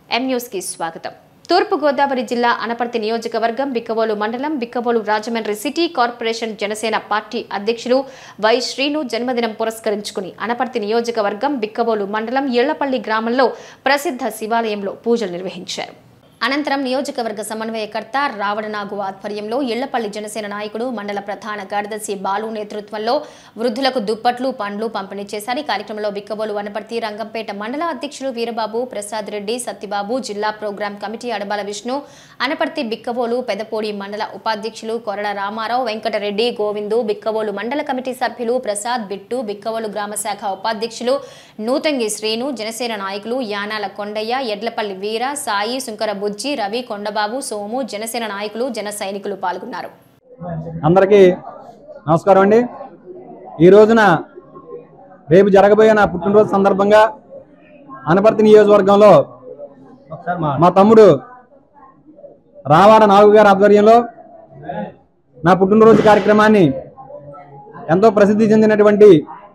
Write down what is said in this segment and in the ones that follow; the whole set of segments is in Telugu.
ఎం న్యూస్ కి స్వాగతం తూర్పుగోదావరి జిల్లా అనపర్తి నియోజకవర్గం బిక్కవోలు మండలం Bikkavolu Rajahmundry city corporation Janasena party అధ్యక్షులు వై శ్రీను జన్మదినం పురస్కరించుకుని అనపర్తి నియోజకవర్గం బిక్కవోలు మండలం ఏళ్లపల్లి గ్రామంలో ప్రసిద్ధ శివాలయంలో పూజలు నిర్వహించారు అనంతరం నియోజకవర్గ సమన్వయకర్త రావణనాగు ఆధ్వర్యంలో ఇళ్లపల్లి జనసేన నాయకుడు మండల ప్రధాన కార్యదర్శి బాలు నేతృత్వంలో వృద్ధులకు దుప్పట్లు పండ్లు పంపిణీ చేశారు ఈ కార్యక్రమంలో బిక్కబోలు వనపర్తి రంగంపేట మండల అధ్యక్షులు వీరబాబు ప్రసాద్ రెడ్డి సత్యబాబు జిల్లా ప్రోగ్రాం కమిటీ అడబాల విష్ణు అనపర్తి బిక్కబోలు పెదపూడి మండల ఉపాధ్యక్షులు కొరడ రామారావు వెంకటరెడ్డి గోవిందు బిక్కబోలు మండల కమిటీ సభ్యులు ప్రసాద్ బిట్టు బిక్కవోలు గ్రామ శాఖ ఉపాధ్యక్షులు నూతంగి శ్రీను జనసేన నాయకులు యానాల కొండయ్య ఎడ్లపల్లి వీర సాయి శుంకర బుజ్జి రవి కొండబాబు సోము జనసేన నాయకులు జన సైనికులు పాల్గొన్నారు అందరికీ నమస్కారం అండి ఈ రోజున రేపు జరగబోయే నా పుట్టినరోజు సందర్భంగా అనపర్తి నియోజకవర్గంలో మా తమ్ముడు రావాడ నాగు గారి ఆధ్వర్యంలో నా పుట్టినరోజు కార్యక్రమాన్ని ఎంతో ప్రసిద్ధి చెందినటువంటి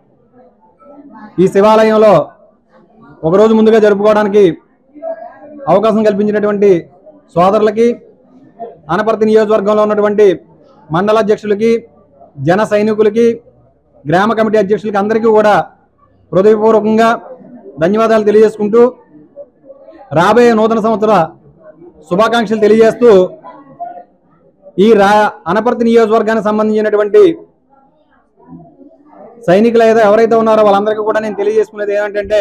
ఈ శివాలయంలో ఒకరోజు ముందుగా జరుపుకోవడానికి అవకాశం కల్పించినటువంటి సోదరులకి అనపర్తి నియోజకవర్గంలో ఉన్నటువంటి మండల అధ్యక్షులకి జన సైనికులకి గ్రామ కమిటీ అధ్యక్షులకి అందరికీ కూడా హృదయపూర్వకంగా ధన్యవాదాలు తెలియజేసుకుంటూ రాబోయే నూతన సంవత్సర శుభాకాంక్షలు తెలియజేస్తూ ఈ రా అనపర్తి నియోజకవర్గానికి సంబంధించినటువంటి సైనికులు ఏదో ఎవరైతే ఉన్నారో వాళ్ళందరికీ కూడా నేను తెలియజేసుకునేది ఏమిటంటే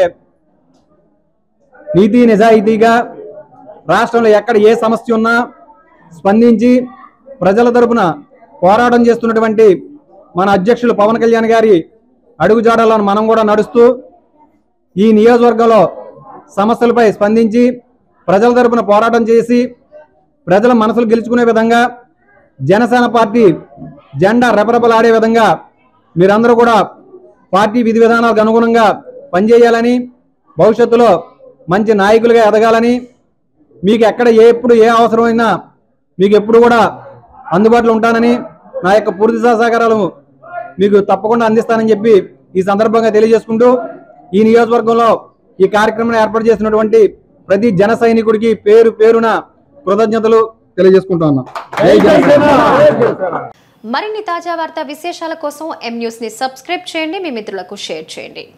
నీతి నిజాయితీగా రాష్ట్రంలో ఎక్కడ ఏ సమస్య ఉన్నా స్పందించి ప్రజల తరపున పోరాటం చేస్తున్నటువంటి మన అధ్యక్షులు పవన్ కళ్యాణ్ గారి అడుగుజాడల్లో మనం కూడా నడుస్తూ ఈ నియోజకవర్గంలో సమస్యలపై స్పందించి ప్రజల తరపున పోరాటం చేసి ప్రజల మనసులు గెలుచుకునే విధంగా జనసేన పార్టీ జెండా రెపరెపలాడే విధంగా మీరందరూ కూడా పార్టీ విధి విధానాలకు అనుగుణంగా పనిచేయాలని భవిష్యత్తులో మంచి నాయకులుగా ఎదగాలని మీకు ఎక్కడ ఏ ఎప్పుడు ఏ అవసరమైనా మీకు ఎప్పుడు కూడా అందుబాటులో ఉంటానని నా యొక్క పూర్తి సహకారాలు మీకు తప్పకుండా అందిస్తానని చెప్పి ఈ సందర్భంగా తెలియజేసుకుంటూ ఈ నియోజకవర్గంలో ఈ కార్యక్రమం ఏర్పాటు చేసినటువంటి ప్రతి జన సైనికుడికి పేరు పేరున కృతజ్ఞతలు తెలియజేసుకుంటా ఉన్నాం జై జనసేన మరిన్ని తాజా వార్తా విశేషాల కోసం ఎం న్యూస్ ని సబ్స్క్రైబ్ చేయండి మీ మిత్రులకు షేర్ చేయండి